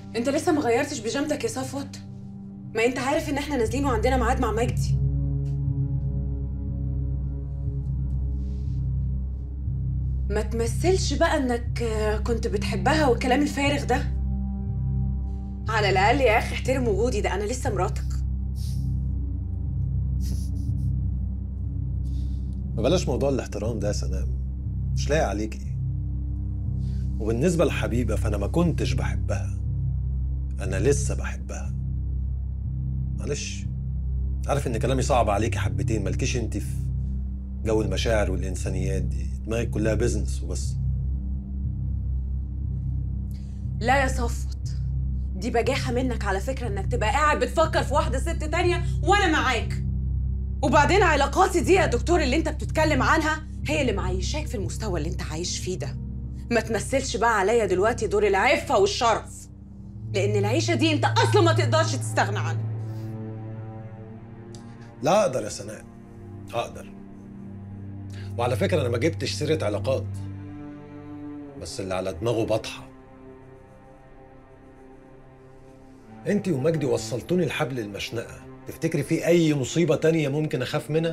انت لسه ما غيرتش بيجامتك يا صفوت ما انت عارف ان احنا نازلين وعندنا ميعاد مع مجدي ما تمثلش بقى انك آه، كنت بتحبها والكلام الفارغ ده على الاقل يا اخي احترم وجودي ده انا لسه مراتك ما بلاش موضوع الاحترام ده يا سناء مش لاقي عليكي وبالنسبة لحبيبة فأنا ما كنتش بحبها أنا لسه بحبها معلش عارف إن كلامي صعب عليكي حبتين مالكيش أنت في جو المشاعر والإنسانيات دي دماغك كلها بيزنس وبس لا يا صفوت دي بجاحة منك على فكرة انك تبقى قاعد بتفكر في واحدة ست تانية وانا معاك وبعدين علاقاتي دي يا دكتور اللي انت بتتكلم عنها هي اللي معيشاك في المستوى اللي انت عايش فيه ده ما تمثلش بقى عليا دلوقتي دور العفة والشرف لان العيشة دي انت اصلا ما تقدرش تستغنى عنها لا أقدر يا سناء أقدر وعلى فكرة أنا ما جبتش سيرة علاقات بس اللي على دماغه بطحة انت ومجدي وصلتوني لحبل المشنقة تفتكري في أي مصيبة تانية ممكن أخاف منها؟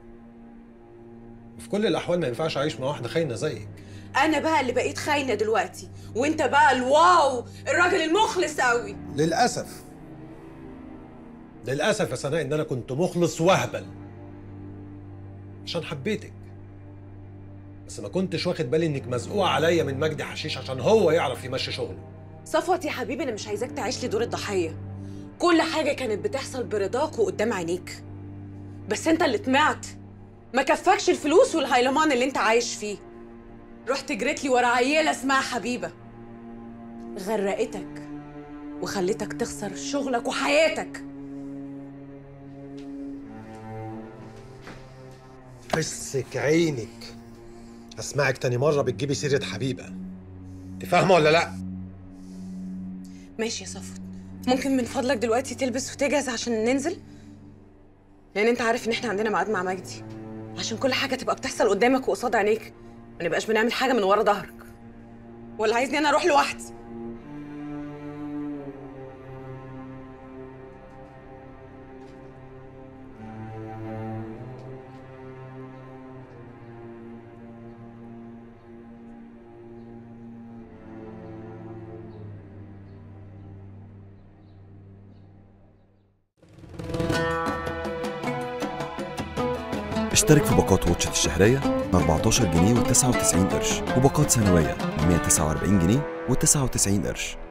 وفي كل الأحوال ما ينفعش أعيش مع واحدة خاينة زيك انا بقى اللي بقيت خاينة دلوقتي وانت بقى الواو الراجل المخلص قوي للأسف للأسف يا سناء إن أنا كنت مخلص وهبل عشان حبيتك بس ما كنتش واخد بالي إنك مزقوقة عليا من مجدي حشيش عشان هو يعرف يمشي شغله صفوت يا حبيبي انا مش عايزاك تعيش لي دور الضحيه كل حاجه كانت بتحصل برضاك وقدام عينيك بس انت اللي طمعت ما كفاكش الفلوس والهيلمان اللي انت عايش فيه رحت جريت لي ورا عيله اسمها حبيبه غرقتك وخلتك تخسر شغلك وحياتك فسك عينك أسمعك تاني مرة بتجيبي سيرة حبيبة تفهمه ولا لأ؟ ماشي يا صفوت ممكن من فضلك دلوقتي تلبس وتجهز عشان ننزل لان انت عارف ان احنا عندنا ميعاد مع مجدي عشان كل حاجه تبقى بتحصل قدامك وقصاد عينيك ما نبقاش بنعمل حاجه من ورا ظهرك ولا عايزني انا اروح لوحدي اشترك في باقات واتشت الشهرية ب 14 جنيه و99 قرش وباقات سنوية ب 149 جنيه و99 قرش